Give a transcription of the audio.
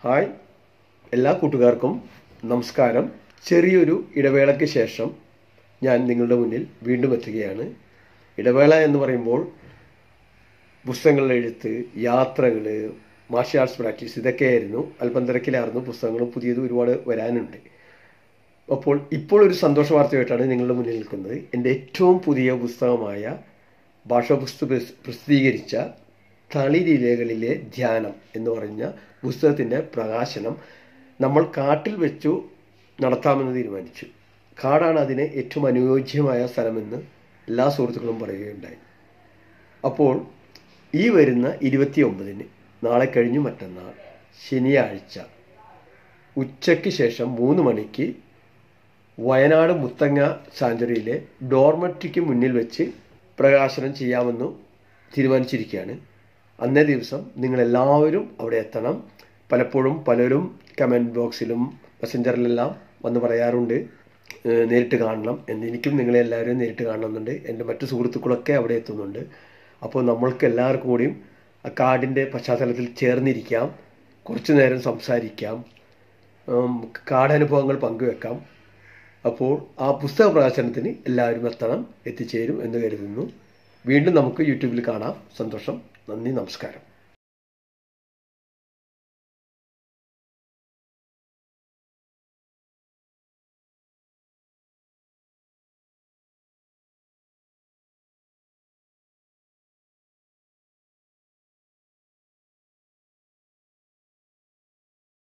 hi എല്ലാ കൂട്ടുകാർക്കും നമസ്കാരം ചെറിയൊരു ഇടവേളയ്ക്ക് ശേഷം ഞാൻ നിങ്ങളുടെ മുന്നിൽ വീണ്ടും എത്തുകയാണ് ഇടവേള എന്ന് പറയുമ്പോൾ പുസ്തകങ്ങളുടെ എഴുത്ത് യാത്രകൾ മാർഷ്യൽ ആർട്സ് പ്രാക്ടീസ് ഇതൊക്കെയായിരുന്നു അല്പം തിരക്കിലായിരുന്നു പുസ്തകങ്ങളും പുതിയത് ഒരുപാട് വരാനുണ്ട് അപ്പോൾ ഇപ്പോൾ ഒരു സന്തോഷ വാർത്തയായിട്ടാണ് നിങ്ങളുടെ മുന്നിൽ നിൽക്കുന്നത് എൻ്റെ ഏറ്റവും പുതിയ പുസ്തകമായ ഭാഷാപുസ്തക പ്രസിദ്ധീകരിച്ച തളിരിലകളിലെ ധ്യാനം എന്ന് പറഞ്ഞ പുസ്തകത്തിൻ്റെ പ്രകാശനം നമ്മൾ കാട്ടിൽ വെച്ചു നടത്താമെന്ന് തീരുമാനിച്ചു കാടാണ് അതിന് ഏറ്റവും അനുയോജ്യമായ സ്ഥലമെന്ന് എല്ലാ സുഹൃത്തുക്കളും പറയുകയുണ്ടായി അപ്പോൾ ഈ വരുന്ന ഇരുപത്തി ഒമ്പതിന് നാളെ കഴിഞ്ഞു മറ്റന്നാൾ ശനിയാഴ്ച ഉച്ചയ്ക്ക് ശേഷം മൂന്ന് മണിക്ക് വയനാട് മുത്തങ്ങ സാഞ്ചുറിയിലെ ഡോർമട്രിക്ക് മുന്നിൽ വെച്ച് പ്രകാശനം ചെയ്യാമെന്ന് തീരുമാനിച്ചിരിക്കുകയാണ് അന്നേ ദിവസം നിങ്ങളെല്ലാവരും അവിടെ എത്തണം പലപ്പോഴും പലരും കമൻറ്റ് ബോക്സിലും മെസ്സഞ്ചറിലെല്ലാം വന്ന് പറയാറുണ്ട് ഏഹ് നേരിട്ട് കാണണം എന്ന് എനിക്കും നിങ്ങളെ എല്ലാവരും നേരിട്ട് കാണണമെന്നുണ്ട് എൻ്റെ മറ്റു സുഹൃത്തുക്കളൊക്കെ അവിടെ എത്തുന്നുണ്ട് അപ്പോൾ നമ്മൾക്ക് എല്ലാവർക്കും കൂടിയും ആ കാടിൻ്റെ പശ്ചാത്തലത്തിൽ ചേർന്നിരിക്കാം കുറച്ചു നേരം സംസാരിക്കാം ഉം, കാടനുഭവങ്ങൾ പങ്കുവെക്കാം അപ്പോൾ ആ പുസ്തക പ്രകാശനത്തിന് എല്ലാവരും എത്തണം എത്തിച്ചേരും എന്ന് കരുതുന്നു വീണ്ടും നമുക്ക് യൂട്യൂബിൽ കാണാം സന്തോഷം നന്ദി നമസ്കാരം